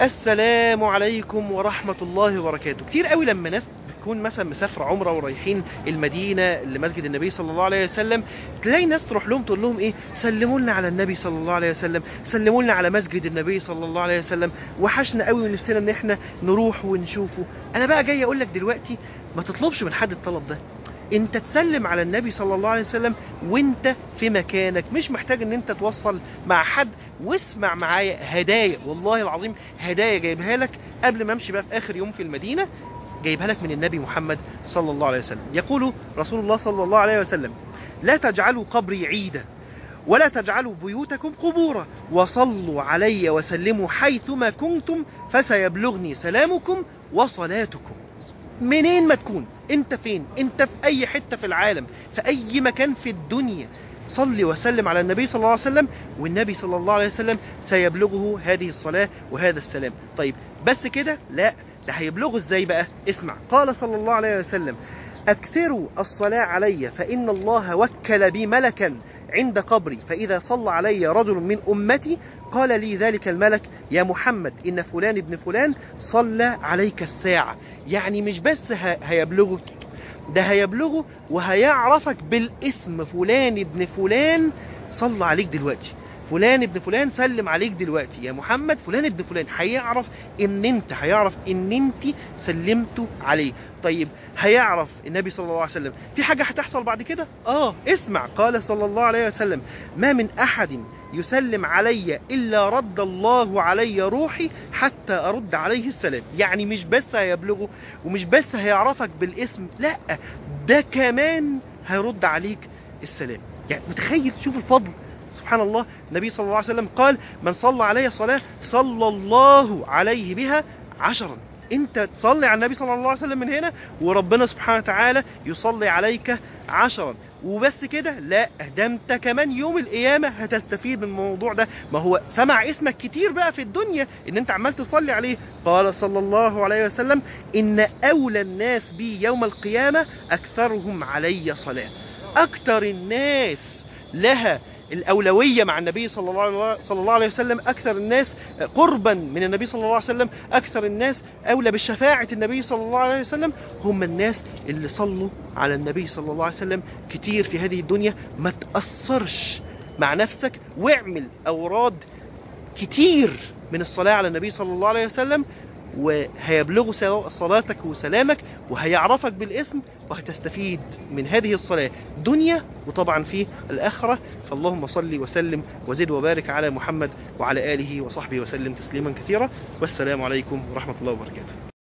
السلام عليكم ورحمة الله وبركاته كتير قوي لما ناس بتكون مثلا مسافرة عمرة ورايحين المدينة لمسجد النبي صلى الله عليه وسلم تلاقي ناس تروح لهم تقول لهم ايه سلموا لنا على النبي صلى الله عليه وسلم سلموا لنا على مسجد النبي صلى الله عليه وسلم وحشنا قوي ونفسنا ان احنا نروح ونشوفه انا بقى جاي اقول لك دلوقتي ما تطلبش من حد الطلب ده انت تسلم على النبي صلى الله عليه وسلم وانت في مكانك مش محتاج ان انت توصل مع حد واسمع معايا هدايا والله العظيم هدايا جايبها لك قبل ما امشي بقى في اخر يوم في المدينه جايبها لك من النبي محمد صلى الله عليه وسلم يقول رسول الله صلى الله عليه وسلم لا تجعلوا قبري عيدا ولا تجعلوا بيوتكم قبورا وصلوا علي وسلموا حيثما كنتم فسيبلغني سلامكم وصلاتكم منين ما تكون انت فين انت في اي حتة في العالم في اي مكان في الدنيا صلي وسلم على النبي صلى الله عليه وسلم والنبي صلى الله عليه وسلم سيبلغه هذه الصلاة وهذا السلام طيب بس كده لا ده هيبلغه ازاي بقى اسمع قال صلى الله عليه وسلم اكثروا الصلاة علي فان الله وكل بي ملكا عند قبري فإذا صلى علي رجل من أمتي قال لي ذلك الملك يا محمد إن فلان ابن فلان صلى عليك الساعة يعني مش بس هيبلغه ده هيبلغه وهيعرفك بالاسم فلان ابن فلان صلى عليك دلوقتي فلان ابن فلان سلم عليك دلوقتي يا محمد فلان ابن فلان هيعرف ان انت هيعرف ان انت سلمته عليه طيب هيعرف النبي صلى الله عليه وسلم في حاجة هتحصل بعد كده اه اسمع قال صلى الله عليه وسلم ما من احد يسلم علي الا رد الله علي روحي حتى ارد عليه السلام يعني مش بس هيبلغه ومش بس هيعرفك بالاسم لا ده كمان هيرد عليك السلام يعني متخيل تشوف الفضل سبحان الله النبي صلى الله عليه وسلم قال من صلى علي صلاة صلى الله عليه بها عشرا انت تصلي على النبي صلى الله عليه وسلم من هنا وربنا سبحانه وتعالى يصلي عليك عشرا وبس كده لا ده انت كمان يوم القيامة هتستفيد من الموضوع ده ما هو سمع اسمك كتير بقى في الدنيا ان انت عمال تصلي عليه قال صلى الله عليه وسلم ان اولى الناس بي يوم القيامة اكثرهم علي صلاة اكتر الناس لها الأولوية مع النبي صلى الله صلى الله عليه وسلم أكثر الناس قربا من النبي صلى الله عليه وسلم أكثر الناس أولى بالشفاعة النبي صلى الله عليه وسلم هم الناس اللي صلوا على النبي صلى الله عليه وسلم كتير في هذه الدنيا ما تأثرش مع نفسك واعمل أوراد كتير من الصلاة على النبي صلى الله عليه وسلم وهيبلغوا صلاتك وسلامك وهيعرفك بالاسم وهتستفيد من هذه الصلاة دنيا وطبعا في الآخرة فاللهم صل وسلم وزد وبارك على محمد وعلى آله وصحبه وسلم تسليما كثيرا والسلام عليكم ورحمة الله وبركاته